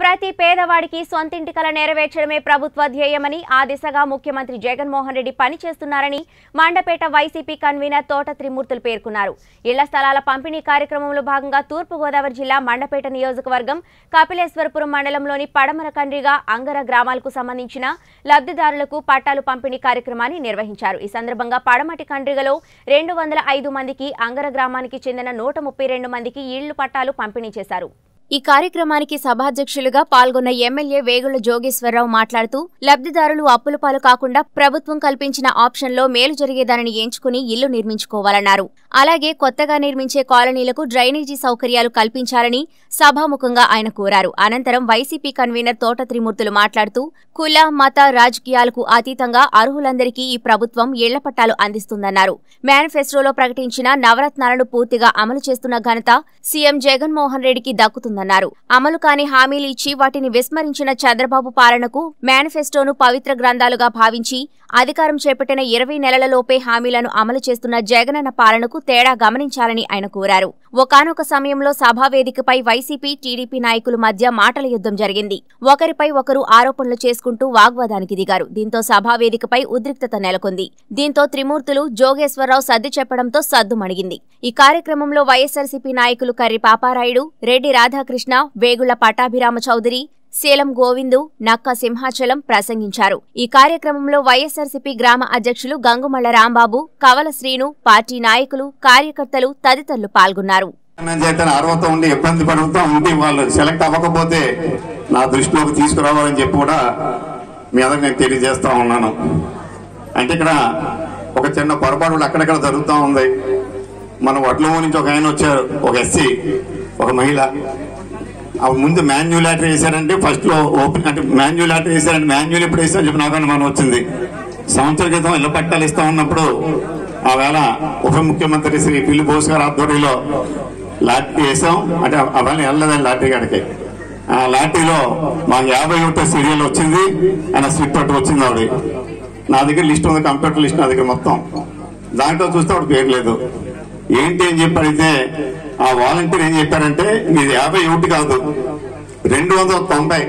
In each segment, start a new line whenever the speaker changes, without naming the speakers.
ప్రతి పేదవాడికి సొంతింటి కల నెరవేర్చడమే ప్రభుత్వ ధ్యేయమని ఆ దిశగా ముఖ్యమంత్రి జగన్మోహన్ రెడ్డి పనిచేస్తున్నారని మండపేట వైసీపీ కన్వీనర్ తోట త్రిమూర్తులు పేర్కొన్నారు ఇళ్ల స్థలాల పంపిణీ కార్యక్రమంలో భాగంగా తూర్పుగోదావరి జిల్లా మండపేట నియోజకవర్గం కపిలేశ్వరపురం మండలంలోని పడమర కండ్రిగా అంగర గ్రామాలకు సంబంధించిన లబ్ధిదారులకు పట్టాలు పంపిణీ కార్యక్రమాన్ని నిర్వహించారు ఈ సందర్భంగా పడమటి కండ్రిగలో రెండు వందల ఐదు మందికి అంగర గ్రామానికి చెందిన నూట ముప్పై రెండు మందికి ఇళ్లు పట్టాలు పంపిణీ చేశారు ఈ కార్యక్రమానికి సభాధ్యక్షులుగా పాల్గొన్న ఎమ్మెల్యే వేగుళ్ల జోగేశ్వరరావు మాట్లాడుతూ లబ్ధిదారులు అప్పుల పాలు కాకుండా ప్రభుత్వం కల్పించిన ఆప్షన్లో మేలు జరిగేదానిని ఎంచుకుని ఇల్లు నిర్మించుకోవాలన్నారు అలాగే కొత్తగా నిర్మించే కాలనీలకు డ్రైనేజీ సౌకర్యాలు కల్పించాలని సభాముఖంగా ఆయన కోరారు అనంతరం వైసీపీ కన్వీనర్ తోట త్రిమూర్తులు మాట్లాడుతూ కుల మత రాజకీయాలకు అతీతంగా అర్హులందరికీ ఈ ప్రభుత్వం ఇళ్ల పట్టాలు అందిస్తుందన్నారు మేనిఫెస్టోలో ప్రకటించిన నవరత్నాలను పూర్తిగా అమలు చేస్తున్న ఘనత సీఎం జగన్మోహన్ రెడ్డికి దక్కుతుందన్నారు అమలు కాని హామీలు ఇచ్చి వాటిని విస్మరించిన చంద్రబాబు పాలనకు మేనిఫెస్టోను పవిత్ర గ్రంథాలుగా భావించి అధికారం చేపట్టిన ఇరవై నెలలలోపే హామీలను అమలు చేస్తున్న జగనన్న పాలనకు తేడా గమనించాలని ఆయన కోరారు ఒకానొక సమయంలో సభా వేదికపై వైసీపీ టీడీపీ నాయకుల మధ్య మాటల యుద్ధం జరిగింది ఒకరిపై ఒకరు ఆరోపణలు చేసుకుంటూ వాగ్వాదానికి దిగారు దీంతో సభా వేదికపై ఉద్రిక్తత నెలకొంది దీంతో త్రిమూర్తులు జోగేశ్వరరావు సర్ది చెప్పడంతో సద్దుమణిగింది ఈ కార్యక్రమంలో వైఎస్సార్సీపీ నాయకులు కర్రి పాపారాయుడు రెడ్డి రాధాకృష్ణ వేగుళ్ల పటాభిరామ చౌదరి శీలం గోవిందు నక్క సింహాచలం ప్రసంగించారు ఈ కార్యక్రమంలో వైఎస్సార్సీపీ గ్రామ అధ్యక్షులు గంగుమళ్ల రాంబాబు కవల శ్రీను పార్టీ నాయకులు కార్యకర్తలు తదితరులు పాల్గొన్నారు
చేత అర్హత ఉండి ఇబ్బంది పడుతూ ఉండి వాళ్ళు సెలెక్ట్ అవ్వకపోతే నా దృష్టిలోకి తీసుకురావాలని చెప్పి కూడా మీ అందరికి నేను తెలియజేస్తా ఉన్నాను అంటే ఇక్కడ ఒక చిన్న పొరపాటు అక్కడక్కడ జరుగుతూ ఉంది మన వడ్లమూ నుంచి ఒక ఆయన వచ్చారు ఒక ఎస్సీ ఒక మహిళ ఆ ముందు మాన్యువల్ ఆర్డర్ వేశారంటే ఫస్ట్ లో ఓపెన్ అంటే మాన్యువల్ ఆర్డర్ వేశారంటే మాన్యువల్ ఎప్పుడు వేసారని చెప్పి నాకు అనుమానం వచ్చింది సంవత్సర క్రితం ఇళ్ల పట్టాలు ఇస్తా ఉన్నప్పుడు ఆ వేళ ఉప ముఖ్యమంత్రి శ్రీ పిల్లి బోస్ గారి ఆధ్వర్యంలో లాటరీ వేసాం అంటే ఆ వేళ వెళ్ళలేదండి లాటరీ కాడికి ఆ లాటరీలో మాకు యాభై ఒకటో సీరియల్ వచ్చింది ఆయన స్లిప్ పట్టు వచ్చింది ఆవిడ నా దగ్గర లిస్ట్ ఉంది కంప్యూటర్ లిస్ట్ నా దగ్గర మొత్తం దాంట్లో చూస్తే ఆవిడ పేరు లేదు ఏంటి అని చెప్పి అడిగితే ఆ వాలంటీర్ ఏం చెప్పారంటే మీది యాభై ఒకటి కాదు రెండు వందల తొంభై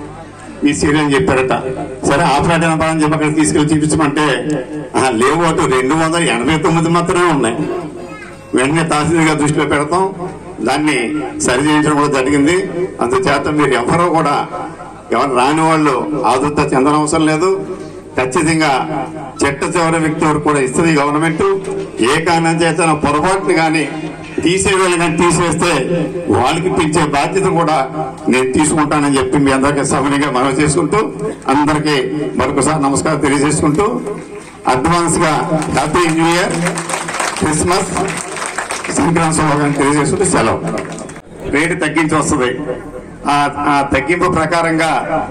మీ సీరియల్ అని చెప్పారట సరే ఆపరేట్ అని చెప్పి అక్కడ తీసుకెళ్లి చూపించమంటే "ఆహా, లేవు అటు రెండు వందల ఎనభై తొమ్మిది మాత్రమే ఉన్నాయి వెంటనే తహసీల్గా దృష్టిలో పెడతాం దాన్ని సరి చేయించడం కూడా జరిగింది అందుచేత మీరు ఎవరో కూడా ఎవరు రాని వాళ్ళు ఆదుర్త చెందనవసరం లేదు ఖచ్చితంగా చెట్ట చివరి వ్యక్తి వరకు కూడా ఇస్తుంది గవర్నమెంట్ ఏ కారణం చేత పొరపాటును కానీ తీసేవాళ్ళు కానీ తీసేస్తే వాళ్ళకి పిలిచే బాధ్యత కూడా నేను తీసుకుంటానని చెప్పి మీ అందరికీ సభనిగా మనవి చేసుకుంటూ అందరికీ మరొకసారి నమస్కారం తెలియజేసుకుంటూ అడ్వాన్స్ గా happy new year Christmas Sankranti శుభాకాంక్షలు తెలియజేస్తుంటే సెలవు రేటు తగ్గించి వస్తుంది ఆ ఆ తగ్గింపు ప్రకారంగా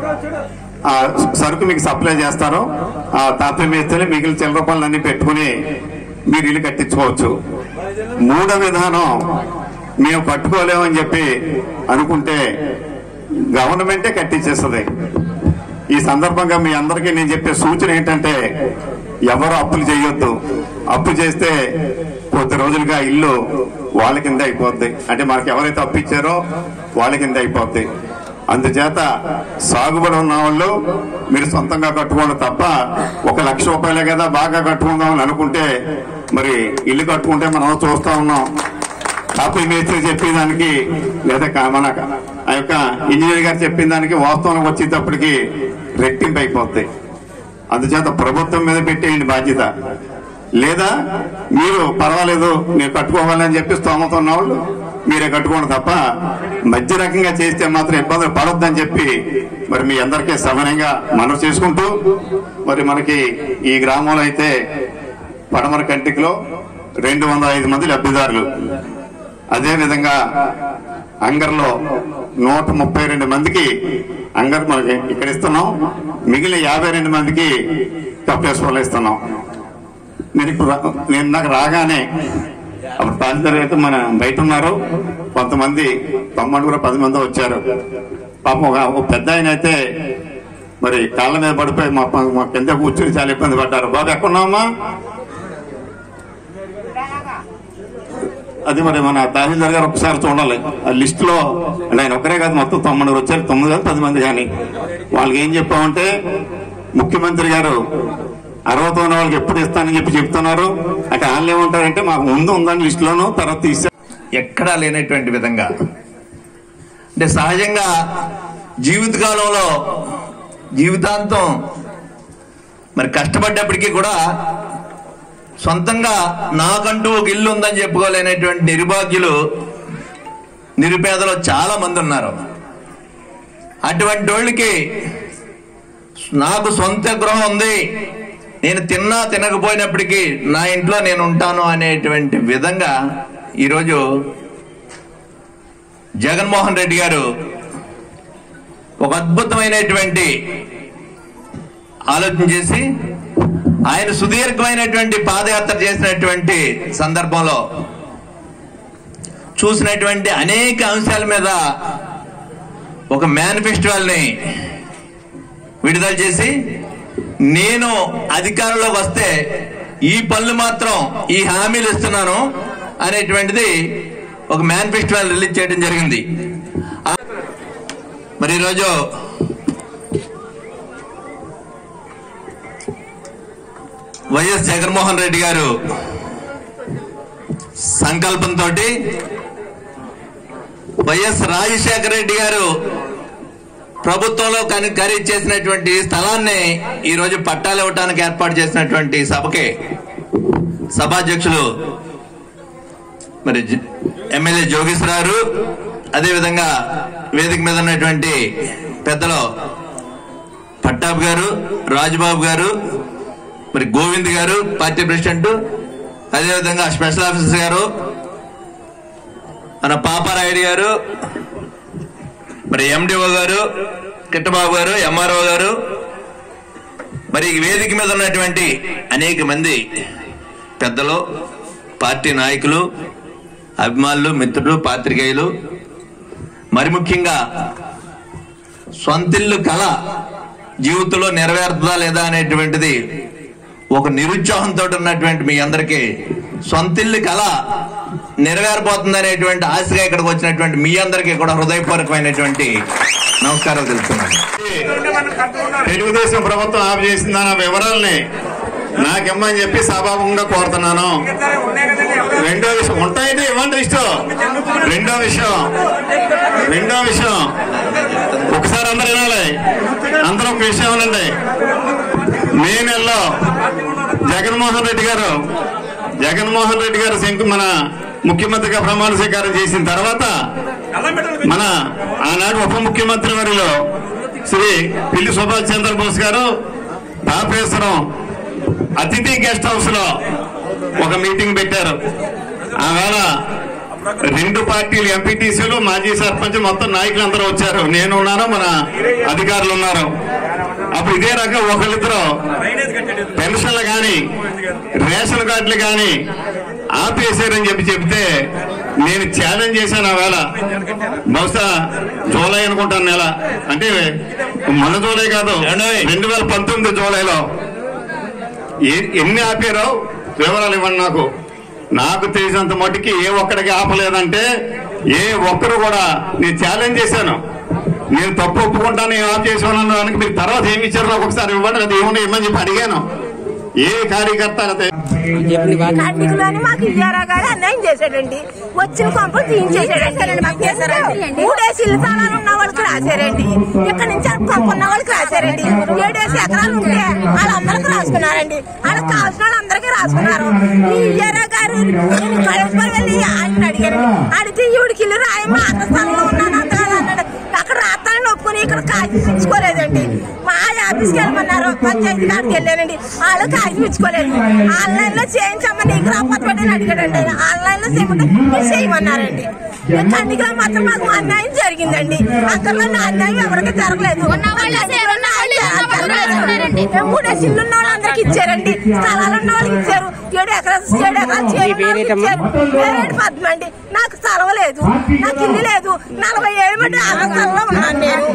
ఆ సరుకు మీకు సప్లై చేస్తారు ఆ తాపీ మేస్తేనే మిగిలిన చిల్లర రూపాయలన్నీ పెట్టుకుని మీరు ఇల్లు కట్టించుకోవచ్చు మూడో విధానం మేము కట్టుకోలేమని చెప్పి అనుకుంటే గవర్నమెంటే కట్టించేస్తుంది ఈ సందర్భంగా మీ అందరికీ నేను చెప్పే సూచన ఏంటంటే ఎవరు అప్పులు చేయొద్దు అప్పు చేస్తే కొద్ది రోజులుగా ఇల్లు వాళ్ళ కింద అయిపోద్ది అంటే మనకి ఎవరైతే అప్పు ఇచ్చారో వాళ్ళ కింద అయిపోద్ది అందుచేత సాగుబడి ఉన్న వాళ్ళు మీరు సొంతంగా కట్టుకోండి తప్ప ఒక లక్ష రూపాయలే కదా బాగా కట్టుకుందామని అనుకుంటే మరి ఇల్లు కట్టుకుంటే మనం చూస్తా ఉన్నాం కాపీ మేస్త్రి చెప్పేదానికి లేదా కా- మన ఆ యొక్క ఇంజనీర్ గారు చెప్పిన దానికి వాస్తవం వచ్చేటప్పటికి రెట్టింపు అయిపోద్ది అందుచేత ప్రభుత్వం మీద పెట్టేయండి బాధ్యత లేదా మీరు పర్వాలేదు మీరు కట్టుకోవాలని చెప్పి స్తోమత ఉన్న వాళ్ళు మీరే కట్టుకోండి తప్ప మధ్య రకంగా చేస్తే మాత్రం ఇబ్బందులు పడొద్దని చెప్పి మరి మీ అందరికీ సమన్యంగా మనవి చేసుకుంటూ మరి మనకి ఈ గ్రామంలో అయితే పడమర కంటికిలో రెండు వందల ఐదు మంది లబ్ధిదారులు అదే విధంగా అంగర్లో నూట ముప్పై రెండు మందికి అంగర్ మనకి ఇక్కడ ఇస్తున్నాం మిగిలిన యాభై రెండు మందికి కప్పేశ్వర్లు ఇస్తున్నాం నేను ఇప్పుడు రా- నేను నాకు రాగానే అప్పుడు తల్లిదండ్రులు అయితే మన బయట ఉన్నారు కొంతమంది తొమ్మిది కూడా పది మంది వచ్చారు పాపం ఒక ఒక పెద్ద ఆయన అయితే మరి కాళ్ళ మీద పడిపోయి మా మా కింద కూర్చుని చాలా ఇబ్బంది పడ్డారు బాబు ఎక్కడున్నావమ్మా అది మరి మన తహసీల్దార్ గారు ఒకసారి చూడాలి ఆ లిస్ట్ లో అంటే ఆయన ఒక్కరే కాదు మొత్తం తొమ్మిది వచ్చారు తొమ్మిది కాదు పది మంది కానీ వాళ్ళకి ఏం చెప్పామంటే ముఖ్యమంత్రి గారు అర్హత ఉన్న వాళ్ళకి ఎప్పుడు ఇస్తానని చెప్పి చెప్తున్నారు అంటే వాళ్ళు ఏమంటారంటే మాకు ముందు ఉందని లిస్ట్ లోను తర్వాత తీసా
ఎక్కడా లేనటువంటి విధంగా అంటే సహజంగా జీవితకాలంలో జీవితాంతం మరి కష్టపడ్డప్పటికీ కూడా సొంతంగా నాకంటూ ఒక ఇల్లు ఉందని చెప్పుకోలేనటువంటి నిర్భాగ్యులు నిరుపేదలు చాలా మంది ఉన్నారు అటువంటి వాళ్ళకి నాకు సొంత గృహం ఉంది నేను తిన్నా తినకపోయినప్పటికీ నా ఇంట్లో నేను ఉంటాను అనేటువంటి విధంగా ఈరోజు జగన్మోహన్ రెడ్డి గారు ఒక అద్భుతమైనటువంటి ఆలోచన చేసి ఆయన సుదీర్ఘమైనటువంటి పాదయాత్ర చేసినటువంటి సందర్భంలో చూసినటువంటి అనేక అంశాల మీద ఒక మేనిఫెస్టివల్ని విడుదల చేసి నేను అధికారంలోకి వస్తే ఈ పనులు మాత్రం ఈ హామీలు ఇస్తున్నాను అనేటువంటిది ఒక మేనిఫెస్టివల్ రిలీజ్ చేయడం జరిగింది ఆ- మరి ఈరోజు వైఎస్ జగన్మోహన్ రెడ్డి గారు సంకల్పంతో వైఎస్ రాజశేఖర రెడ్డి గారు ప్రభుత్వంలో కని ఖరీదు చేసినటువంటి స్థలాన్ని ఈ రోజు పట్టాలు ఇవ్వడానికి ఏర్పాటు చేసినటువంటి సభకి సభాధ్యక్షులు మరి జ- ఎమ్మెల్యే జోగేశ్వరరావు అదేవిధంగా వేదిక మీద ఉన్నటువంటి పెద్దలు పట్టాబ్ గారు రాజుబాబు గారు మరి గోవింద్ గారు పార్టీ ప్రెసిడెంట్ అదేవిధంగా స్పెషల్ ఆఫీసర్ గారు మన పాపారాయుడు గారు మరి ఎండిఓ గారు కిట్టబాబు గారు ఎంఆర్ఓ గారు మరి ఈ వేదిక మీద ఉన్నటువంటి అనేక మంది పెద్దలు పార్టీ నాయకులు అభిమానులు మిత్రులు పాత్రికేయులు మరి ముఖ్యంగా సొంతిల్లు కళ జీవితంలో నెరవేరుతుందా లేదా అనేటువంటిది ఒక నిరుత్సాహంతో ఉన్నటువంటి మీ అందరికీ సొంతిల్లు కళ నెరవేరబోతుంది అనేటువంటి ఆశగా ఇక్కడికి వచ్చినటువంటి మీ అందరికీ కూడా హృదయపూర్వకమైనటువంటి నమస్కారాలు తెలుపుతున్నాను
తెలుగుదేశం ప్రభుత్వం ఆఫ్ చేసిందన్న వివరాల్ని నాకిమ్మని చెప్పి సభాముఖంగా కోరుతున్నాను రెండో విషయం ఉంటాయండి ఇవ్వండి ఇష్టం రెండో విషయం రెండో విషయం ఒకసారి అందరు వినాలి అందరూ ఒక విషయం వినండి మే నెలలో జగన్మోహన్ రెడ్డి గారు జగన్మోహన్ రెడ్డి గారు శంకు మన ముఖ్యమంత్రిగా ప్రమాణ స్వీకారం చేసిన తర్వాత మన ఆనాడు ఉప ముఖ్యమంత్రి వారిలో శ్రీ పిల్లి సుభాష్ చంద్రబోస్ గారు తాపేశ్వరం అతిథి గెస్ట్ హౌస్ లో ఒక మీటింగ్ పెట్టారు ఆవేళ రెండు పార్టీలు ఎంపీటీసీలు మాజీ సర్పంచ్ మొత్తం నాయకులు అందరూ వచ్చారు నేను ఉన్నాను మన అధికారులు ఉన్నారు అప్పుడు ఇదే రకం ఒకరిద్దరు పెన్షన్లు కానీ రేషన్ కార్డులు కానీ ఆపేశారని చెప్పి చెప్తే నేను ఛాలెంజ్ చేశాను ఆ వేళ బహుశా జూలై అనుకుంటాను నెల అంటే మన జూలై కాదు రెండు వేల పంతొమ్మిది జూలైలో ఏ- ఎన్ని ఆపారో వివరాలు ఇవ్వండి నాకు నాకు తెలిసినంత మట్టుకి ఏ ఒక్కడికి ఆపలేదంటే ఏ ఒక్కరు కూడా నేను ఛాలెంజ్ చేశాను నేను తప్పు ఒప్పుకుంటాను ఏం ఆఫ్ చేసాను దానికి మీరు తర్వాత ఏమి ఇచ్చారో ఒకసారి ఇవ్వండి అది ఏమన్నా ఇవ్వమని చెప్పి అడిగాను ఏ కార్యకర్త అయితే
కార్మికులని మాకు ఇయ్యారా కానీ అన్యాయం చేశాడండి వచ్చిన కొంపలు తీయించేసాడండి మాకు చేశారండి మూడేసి ఇల్లు స్థలాలు ఉన్న వాళ్ళకి రాశారండి ఇక్కడ నుంచి అక్కడ కొంప ఉన్న వాళ్ళకి రాశారండి ఏడేసి ఎకరాలు ఉంటే వాళ్ళందరికీ రాసుకున్నారండి వాళ్ళకి కావాల్సిన వాళ్ళందరికీ రాసుకున్నారు ఈ ఇయ్యారా గారు నేను కళేశ్వరం వెళ్ళి ఆయన అడిగారు అడిగితే ఈవిడికి ఇల్లు రాయమ్మా అంత స్థలంలో ఉన్నాను అంత కాదు అన్నాడు అక్కడ రాస్తానని ఒప్పుకొని ఇక్కడ కాగి ఇచ్చుకోలేదండి మా ఆఫీస్కి వెళ్ళమన్నారు పంచాయతీ కాడికి వెళ్ళానండి వాళ్ళు కాగి ఇచ్చుకోలేదు ఆన్లైన్ లో చేయించమ్మా నీకు రాపత్తి అని అడిగాడండి ఆయన ఆన్లైన్ లో చేయమంటే చేయమన్నారండి కండిగా మాత్రం మాకు అన్యాయం జరిగిందండి అక్కడ అన్యాయం ఎవరికి జరగలేదు మూడే సిల్లు ఉన్న వాళ్ళందరికి ఇచ్చారండి స్థలాలు ఉన్న వాళ్ళకి ఇచ్చారు ఏడు ఎకరాలు ఏడు ఎకరాలు చేయమన్నారు ఇచ్చారు పేరేంటి పద్మ అండి నాకు స్థలం లేదు నాకు ఇల్లు లేదు నలభై ఏళ్ళు బట్టి ఆ స్థలంలో ఉన్నాను నేను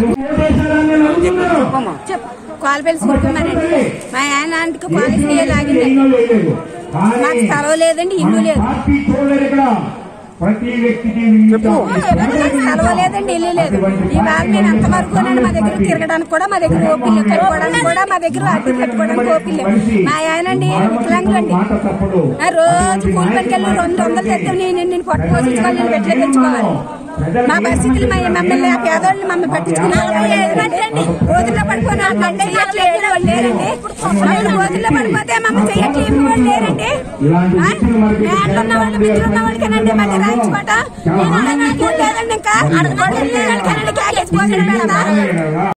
కాలుపల్లి కొడుతున్నారండి మా ఆయన ఆంటీకి కాలేజీ లాగిందండి మాకు స్థలం లేదండి ఇల్లు లేదు
ప్రతి వ్యక్తికి
సెలవు లేదండి ఇల్లు లేదు ఇవాళ మేము ఎంత వరకునండి మా దగ్గర తిరగడానికి కూడా మా దగ్గర ఓపిల్లు కట్టుకోవడానికి కూడా మా దగ్గర అడ్డు కట్టుకోవడానికి ఓపిల్లు మా ఆయన అండి వికలాంగులండి
మాట తప్పదు
ఆ రోజు కూలి పనికి వెళ్ళి రెండు వందలు తెస్తే నేను నేను కొట్టు పోషించుకోవాలి నేను పెట్టలే తెచ్చుకోవాలి మా పరిస్థితులు మా మమ్మల్ని ఆ పేదవాళ్ళని మమ్మల్ని పట్టించుకున్నారండి రోజుల్లో పడిపోయిన అంటే చేయట్లేదు వాళ్ళు లేరండి మమ్మల్ని రోజుల్లో పడిపోతే మమ్మల్ని చెయ్యట్లేదు వాళ్ళు లేరండి ఆ? మేడలు ఉన్న వాళ్ళు బిడ్డలు ఉన్న వాళ్ళకేనండి మళ్ళీ రాయించుకోవటం నేను అడగడానికి లేదండి ఇంకా అడగడానికి లేదండి క్యాకేజ్ భోజనం పెడతా